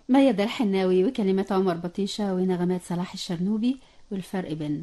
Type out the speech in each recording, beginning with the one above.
ميادة الحناوي وكلمات عمر بطيشة ونغمات صلاح الشرنوبي والفرق بيننا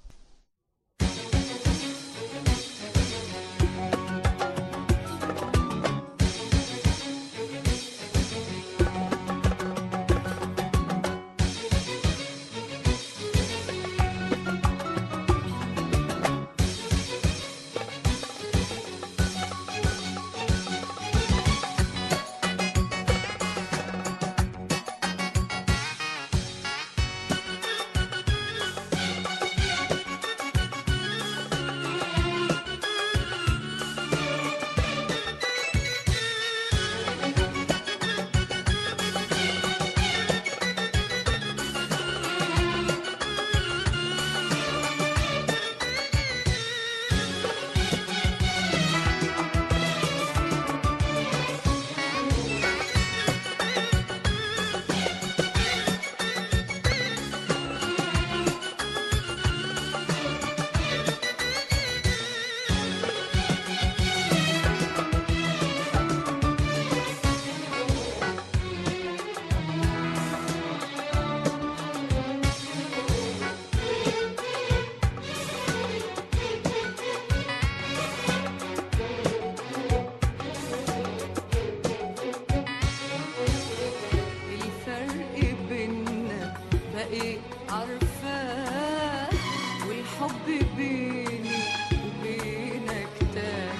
الفرق بينا بقيت عارفاه والحب بيني وبينك تاه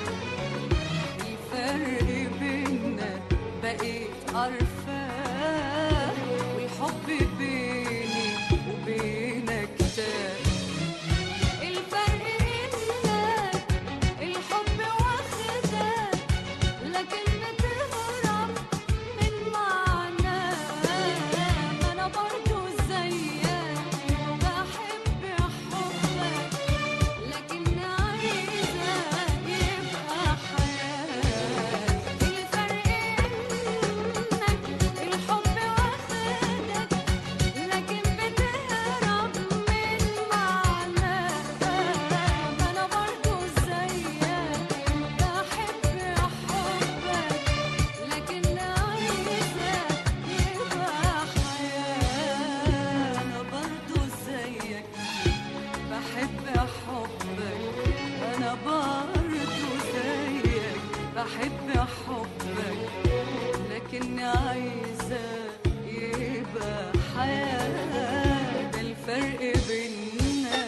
الفرق بينا بقيت عارفاه والحب بيني وبينك تاه الفرق انك الحب واخدك لكن بتهرب من معناه ما انا برضو زيك بحب حبك لكن عايزة يبقى حياة الفرق انك الحب واخدك لكن بتهرب من معناه ما انا برضو زيك بحب حبك لكن عايزة يبقى حياة أنا برضو زيك بحب حبك أنا برضو زيك بحب حبك لكن عايزة يبقى حياة ده الفرق بيننا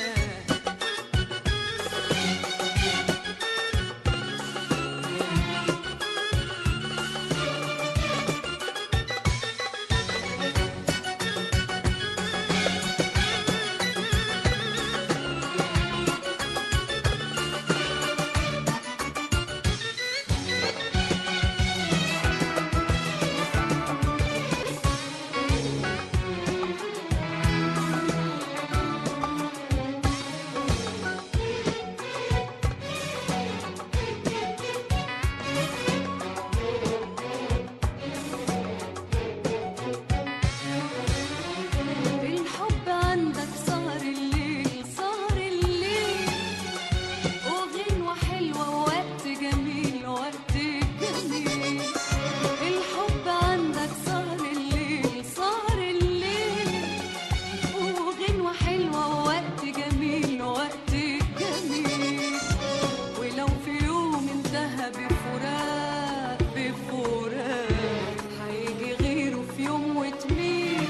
الحب عندك صار الليل صار الليل وغنوة حلوة ووقت جميل وقت جميل الحب عندك صار الليل صار الليل وغنوة حلوة ووقت جميل وقت جميل ولو في يوم انتهى بفراق بفراق هيجي غيره في يوم وتميل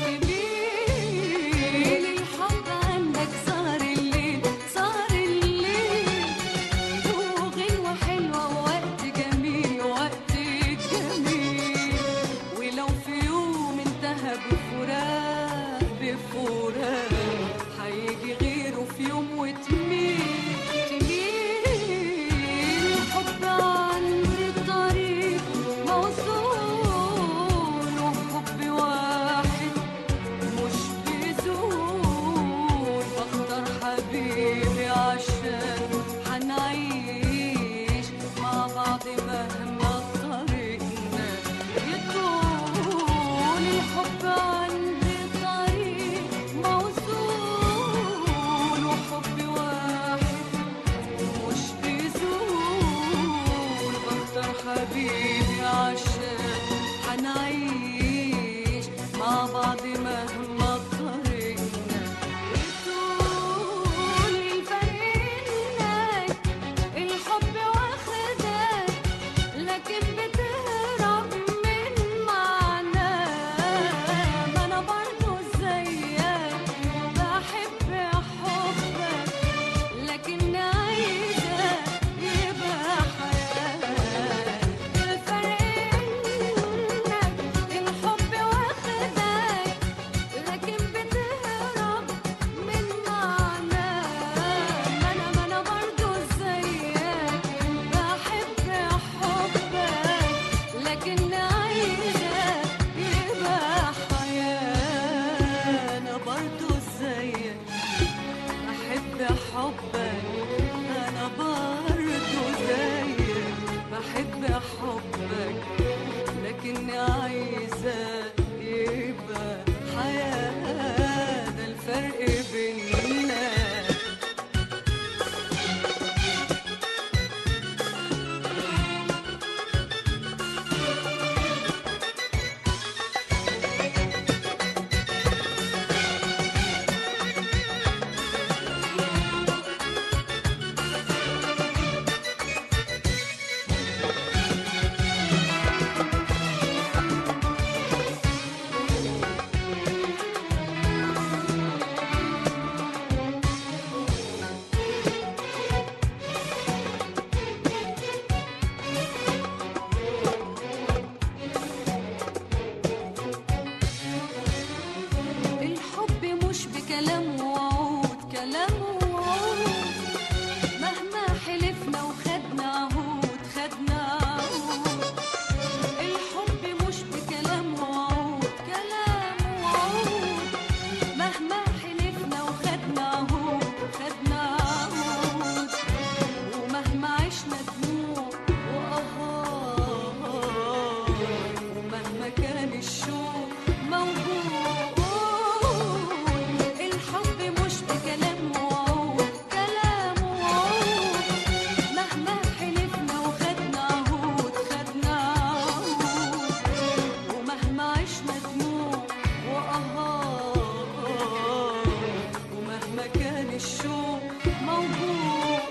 تميل الحب عندك صار الليل صار الليل وغنوة حلوة ووقت جميل وقت جميل ولو في يوم انتهى بفراق بفراق هيجي غيره في يوم وتميل تميل الحب عند الطريق موصول وحب واحد مش بيزول بختار حبيبي عشان حنعيش مع بعض مهما طريقنا يطول الحب عند الطريق موصول وحب واحد مع بعض مهما طريقنا طول الفريق الحب واخدك لكن بتهرب من معناه ما انا برضو زيك بحب حبك لكن عايزة يبقى حياة الفرق إنك الحب واخدك لكن بتهرب من معناه ما أنا ما أنا برضو زيك بحب حبك لكن عايزة يبقى حياة أنا برضو زيك بحب حبك انا برضو زيك بحب حبك لكن عايزة يبقى حياة ده الفرق بيننا الحب مش بكلام وعود كلام وعود مهما حلفنا وخدنا عهود خدنا عهود الحب مش بكلام وعود كلام وعود مهما حلفنا وخدنا عهود خدنا عهود ومهما عشنا دموع وآهات ومهما كان الشوق موجود الحب مش بكلام وعود كلام وعود مهما حلفنا وخدنا عهود خدنا عهود ومهما عشنا دموع وآهات ومهما كان الشوق موجود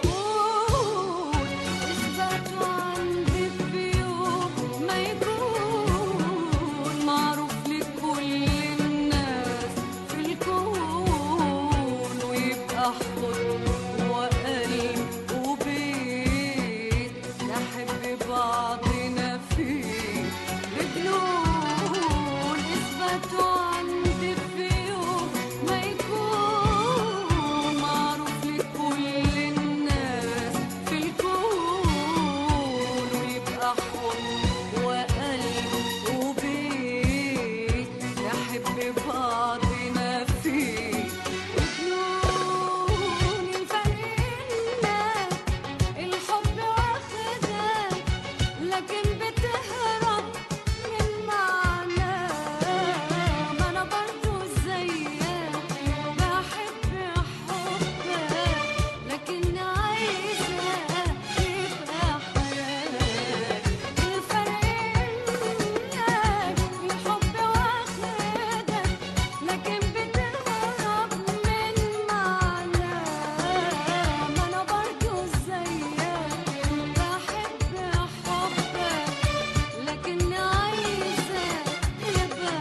اثبتوا عندي في يوم ما يكون معروف لكل الناس في الكون ويبقى حضن وقلب وبيت نحب بعضنا فيه بجنون اثبتوا عندي في يوم ما يكون معروف لكل الناس في الكون ويبقى حضن وقلب وبيت نحب بعضنا فيه بجنون الفرق الحب واخدك لكن بتهرب من معناه ما انا برضو زيك بحب حبك لكن عايزة يبقى حياة الفرق إنك الحب واخدك لكن بتهرب من معناه ما انا برضو زيك بحب حبك لكن عايزة يبقى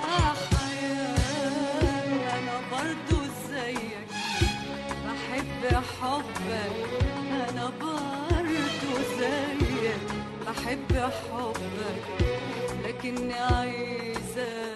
حياة انا برضو زيك بحب حبك انا برضو زيك بحب حبك لكن عايزة